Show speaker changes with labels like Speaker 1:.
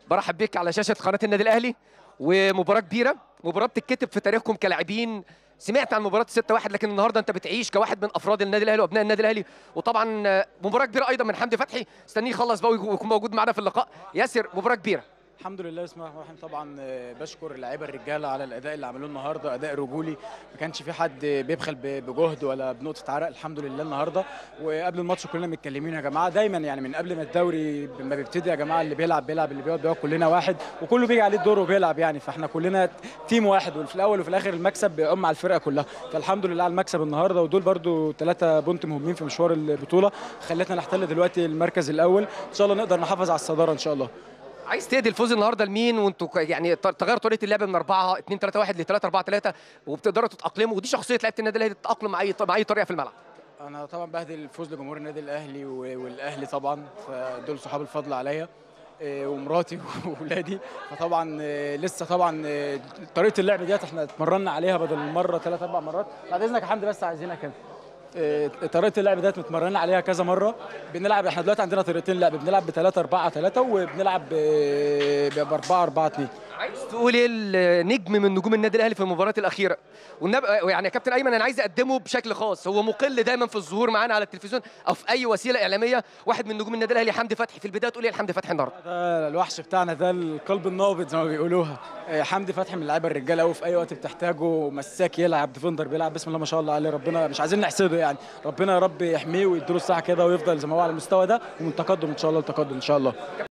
Speaker 1: برحب بك على شاشه قناه النادي الاهلي ومباراه كبيره مباراه بتتكتب في تاريخكم كلاعبين سمعت عن مباراه 6 1 لكن النهارده انت بتعيش كواحد من افراد النادي الاهلي وابناء النادي الاهلي وطبعا آه، مباراه كبيره ايضا من حمدي فتحي استنيه يخلص بقى ويكون موجود معنا في اللقاء ياسر مباراه كبيره
Speaker 2: الحمد لله بسم الله الرحمن الرحيم طبعا آه، بشكر اللعيبه الرجاله على الاداء اللي عملوه النهارده اداء رجولي ما كانش في حد بيبخل ب- بجهد ولا بنقطه عرق الحمد لله النهارده وقبل الماتش كلنا متكلمين يا جماعه دايما يعني من قبل ما الدوري ما بيبتدي يا جماعه اللي بيلعب بيلعب اللي بيقعد بيقعد كلنا واحد وكله بيجي عليه الدور وبيلعب يعني فاحنا كلنا تيم واحد وفي الاول وفي الاخر المكسب بيقوم على الفرقه كلها فالحمد لله على المكسب النهارده ودول برده ثلاثه بونت مهمين في مشوار البطوله خلتنا نحتل دلوقتي المركز الاول ان شاء الله نقدر نحافظ على الصداره ان شاء الله
Speaker 1: عايز تهدي الفوز النهارده لمين وانتوا ك- يعني ط- تغير طريقه اللعب من 4 2 3 1 ل 3 4 3 وبتقدروا تتاقلموا ودي شخصيه لعيبه النادي الاهلي تتاقلم مع اي مع اي طريقه في الملعب
Speaker 2: انا طبعا بهدي الفوز لجمهور النادي الاهلي و- والاهلي طبعا فدول صحاب الفضل عليا إيه، ومراتي واولادي فطبعا إيه، لسه طبعا إيه، طريقه اللعب ديت احنا اتمرنا عليها بدل مره ثلاث اربع مرات بعد اذنك يا حمدي بس عايزينك كده إيه، طريقه اللعب ديت متمرنين عليها كذا مره بنلعب احنا دلوقتي عندنا طريقتين لعب بنلعب ب 3 4 3 وبنلعب ب 4 4 2
Speaker 1: عايز تقول ايه النجم من نجوم النادي الاهلي في المباراه الاخيره والنبي يعني يا كابتن ايمن انا عايز اقدمه بشكل خاص هو مقل دايما في الظهور معانا على التلفزيون او في اي وسيله اعلاميه واحد من نجوم النادي الاهلي حمدي فتحي في البدايه تقول ايه لحمدي فتحي النهارده
Speaker 2: ده الوحش بتاعنا ده القلب النابض زي ما بيقولوها آه، حمدي فتحي من اللعيبه الرجاله قوي في اي وقت بتحتاجه مساك يلعب ديفندر بيلعب بسم الله ما شاء الله عليه ربنا مش عايزين نحسده يعني ربنا يا رب يحميه ويديله الصحه كده ويفضل زي ما هو على المستوى ده ومن تقدم ان شاء الله لتقدم ان شاء الله